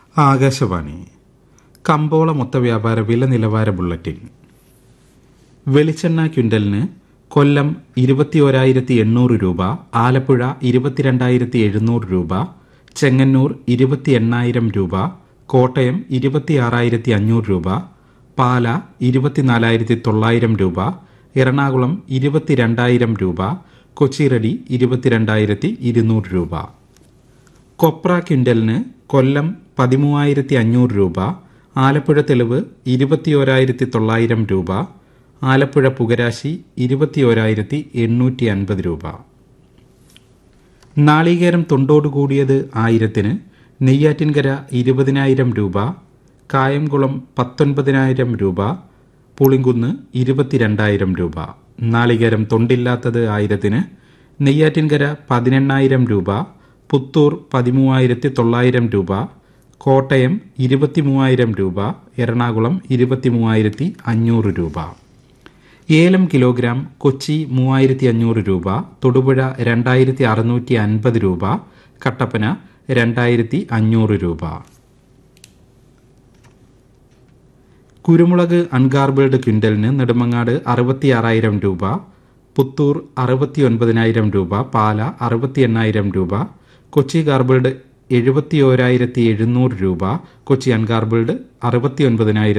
ആകാശവാണി കമ്പോള മൊത്ത വ്യാപാര വില നിലവാര ബുള്ളറ്റിൻ വെളിച്ചെണ്ണ ക്വിൻ്റലിന് കൊല്ലം ഇരുപത്തിയോരായിരത്തി എണ്ണൂറ് രൂപ ആലപ്പുഴ ഇരുപത്തിരണ്ടായിരത്തി എഴുന്നൂറ് രൂപ ചെങ്ങന്നൂർ ഇരുപത്തി എണ്ണായിരം രൂപ കോട്ടയം ഇരുപത്തിയാറായിരത്തി അഞ്ഞൂറ് രൂപ പാല ഇരുപത്തിനാലായിരത്തി തൊള്ളായിരം രൂപ എറണാകുളം ഇരുപത്തിരണ്ടായിരം രൂപ കൊച്ചിറടി ഇരുപത്തിരണ്ടായിരത്തി ഇരുന്നൂറ് രൂപ കൊപ്ര ക്വിൻ്റലിന് കൊല്ലം പതിമൂവായിരത്തി അഞ്ഞൂറ് രൂപ ആലപ്പുഴ തെളിവ് ഇരുപത്തിയോരായിരത്തി തൊള്ളായിരം രൂപ ആലപ്പുഴ പുകരാശി ഇരുപത്തിയോരായിരത്തി എണ്ണൂറ്റി അൻപത് രൂപ നാളികേരം തൊണ്ടോട് കൂടിയത് ആയിരത്തിന് നെയ്യാറ്റിൻകര ഇരുപതിനായിരം രൂപ കായംകുളം പത്തൊൻപതിനായിരം രൂപ പുളിങ്കുന്ന് ഇരുപത്തിരണ്ടായിരം രൂപ നാളികേരം തൊണ്ടില്ലാത്തത് ആയിരത്തിന് നെയ്യാറ്റിൻകര പതിനെണ്ണായിരം രൂപ പുത്തൂർ പതിമൂവായിരത്തി തൊള്ളായിരം രൂപ കോട്ടയം ഇരുപത്തിമൂവായിരം രൂപ എറണാകുളം ഇരുപത്തിമൂവായിരത്തി അഞ്ഞൂറ് രൂപ ഏലം കിലോഗ്രാം കൊച്ചി മൂവായിരത്തി അഞ്ഞൂറ് രൂപ തൊടുപുഴ രണ്ടായിരത്തി അറുന്നൂറ്റി അൻപത് രൂപ കട്ടപ്പന രണ്ടായിരത്തി അഞ്ഞൂറ് രൂപ കുരുമുളക് അൺഗാർബിൾഡ് ക്വിൻ്റലിന് നെടുമങ്ങാട് അറുപത്തിയാറായിരം രൂപ പുത്തൂർ അറുപത്തി ഒൻപതിനായിരം രൂപ പാല അറുപത്തി എണ്ണായിരം രൂപ കൊച്ചി ഗാർബിൾഡ് എഴുപത്തി ഓരായിരത്തി എഴുന്നൂറ് രൂപ കൊച്ചി അൺഗാർബിൾഡ് അറുപത്തി ഒൻപതിനായിരത്തി